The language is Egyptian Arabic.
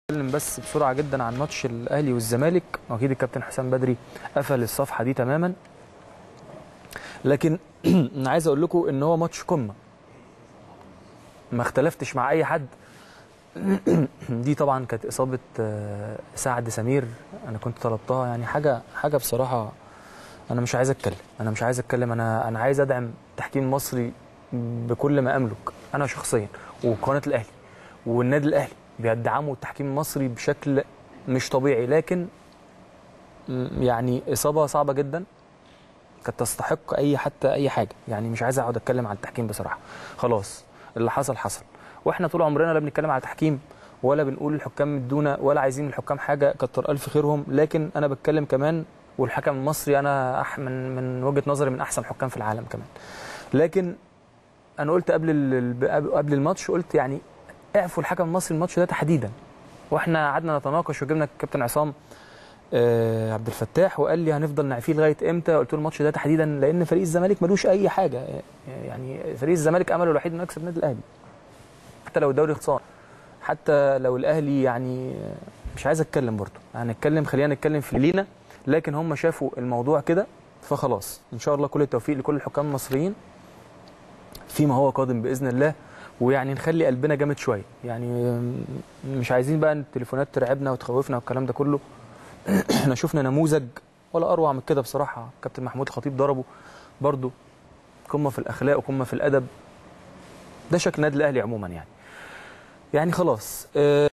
اتكلم بس بسرعه جدا عن ماتش الاهلي والزمالك واكيد الكابتن حسام بدري قفل الصفحه دي تماما لكن انا عايز اقول لكم ان هو ماتش قمه ما اختلفتش مع اي حد دي طبعا كانت اصابه آه، سعد سمير انا كنت طلبتها يعني حاجه حاجه بصراحه انا مش عايز اتكلم انا مش عايز اتكلم انا انا عايز ادعم التحكيم المصري بكل ما املك انا شخصيا وقناه الاهلي والنادي الاهلي بيدعموا التحكيم المصري بشكل مش طبيعي لكن م- يعني اصابه صعبه جدا كانت تستحق اي حتى اي حاجه يعني مش عايز اقعد اتكلم على التحكيم بصراحه خلاص اللي حصل حصل واحنا طول عمرنا لا بنتكلم على التحكيم ولا بنقول الحكام ادونا ولا عايزين من الحكام حاجه كتر الف خيرهم لكن انا بتكلم كمان والحكم المصري انا أح من من وجهه نظري من احسن حكام في العالم كمان لكن انا قلت قبل ال- قبل الماتش قلت يعني اعفوا الحكم المصري الماتش ده تحديدا واحنا قعدنا نتناقش وجبنا الكابتن عصام آه، عبد الفتاح وقال لي هنفضل نعفيه لغايه امتى قلت له الماتش ده تحديدا لان فريق الزمالك ملوش اي حاجه يعني فريق الزمالك امله الوحيد انه يكسب النادي الاهلي حتى لو الدوري خساره حتى لو الاهلي يعني مش عايز اتكلم برضه هنتكلم خلينا نتكلم في لينا لكن هم شافوا الموضوع كده فخلاص ان شاء الله كل التوفيق لكل الحكام المصريين فيما هو قادم باذن الله ويعني نخلي قلبنا جامد شويه يعني مش عايزين بقى التليفونات ترعبنا وتخوفنا والكلام ده كله احنا شفنا نموذج ولا اروع من كده بصراحه كابتن محمود الخطيب ضربه برضه قمه في الاخلاق وقمه في الادب ده شكل النادي الاهلي عموما يعني يعني خلاص آه